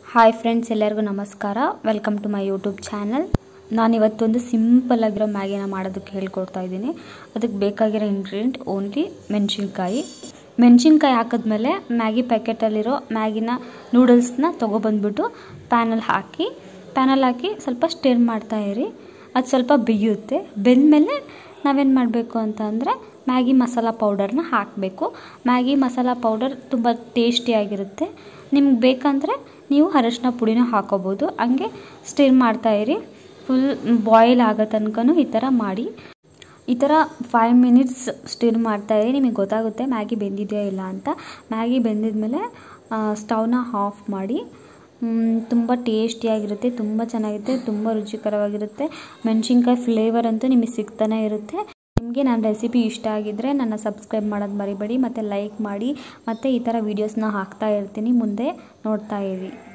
hi friends ಎಲ್ಲರಿಗೂ ನಮಸ್ಕಾರ welcome to my YouTube channel ನಾನಿವತ್ತೊಂದು ಸಿಂಪಲ್ ಆಗಿರೋ ಮ್ಯಾಗಿನ ಮಾಡೋದಕ್ಕೆ ಹೇಳ್ಕೊಡ್ತಾ ಇದ್ದೀನಿ ಅದಕ್ಕೆ ಬೇಕಾಗಿರೋ ಇಂಗ್ರೀಡಿಯೆಂಟ್ ಓನ್ಲಿ ಮೆಣಸಿನ್ಕಾಯಿ ಮೆಣಸಿನ್ಕಾಯಿ ಹಾಕಿದ್ಮೇಲೆ ಮ್ಯಾಗಿ ಪ್ಯಾಕೆಟಲ್ಲಿರೋ ಮ್ಯಾಗಿನ ನೂಡಲ್ಸ್ನ ತೊಗೊಬಂದ್ಬಿಟ್ಟು ಪ್ಯಾನಲ್ಲಿ ಹಾಕಿ ಪ್ಯಾನಲ್ಲಿ ಹಾಕಿ ಸ್ವಲ್ಪ ಸ್ಟಿರ್ ಮಾಡ್ತಾ ಇರಿ ಅದು ಸ್ವಲ್ಪ ಬೇಯುತ್ತೆ ಬೆಂದಮೇಲೆ ನಾವೇನು ಮಾಡಬೇಕು ಅಂತ ಅಂದರೆ ಮ್ಯಾಗಿ ಮಸಾಲ ಪೌಡರ್ನ ಹಾಕಬೇಕು ಮ್ಯಾಗಿ ಮಸಾಲ ಪೌಡರ್ ತುಂಬ ಟೇಸ್ಟಿಯಾಗಿರುತ್ತೆ ನಿಮ್ಗೆ ಬೇಕಂದರೆ ನೀವು ಅರಶಿನ ಪುಡಿನ ಹಾಕೋಬೋದು ಹಂಗೆ ಸ್ಟಿರ್ ಮಾಡ್ತಾಯಿರಿ ಫುಲ್ ಬಾಯ್ಲ್ ಆಗೋ ತನಕನೂ ಈ ಥರ ಮಾಡಿ ಈ ಥರ ಫೈವ್ ಮಿನಿಟ್ಸ್ ಸ್ಟಿರ್ ಮಾಡ್ತಾಯಿರಿ ನಿಮಗೆ ಗೊತ್ತಾಗುತ್ತೆ ಮ್ಯಾಗಿ ಬೆಂದಿದೆಯಾ ಇಲ್ಲ ಅಂತ ಮ್ಯಾಗಿ ಬೆಂದಿದ್ಮೇಲೆ ಸ್ಟವ್ನ ಆಫ್ ಮಾಡಿ ತುಂಬ ಟೇಸ್ಟಿಯಾಗಿರುತ್ತೆ ತುಂಬ ಚೆನ್ನಾಗಿರುತ್ತೆ ತುಂಬ ರುಚಿಕರವಾಗಿರುತ್ತೆ ಮೆಣಸಿನ್ಕಾಯಿ ಫ್ಲೇವರ್ ಅಂತೂ ನಿಮಗೆ ಸಿಗ್ತಾನೆ ಇರುತ್ತೆ ನಿಮಗೆ ನನ್ನ ರೆಸಿಪಿ ಇಷ್ಟ ಆಗಿದ್ದರೆ ನನ್ನ ಸಬ್ಸ್ಕ್ರೈಬ್ ಮಾಡೋದು ಮರಿಬೇಡಿ ಮತ್ತು ಲೈಕ್ ಮಾಡಿ ಮತ್ತು ಈ ಥರ ವೀಡಿಯೋಸ್ನ ಹಾಕ್ತಾ ಇರ್ತೀನಿ ಮುಂದೆ ನೋಡ್ತಾ ಇರಿ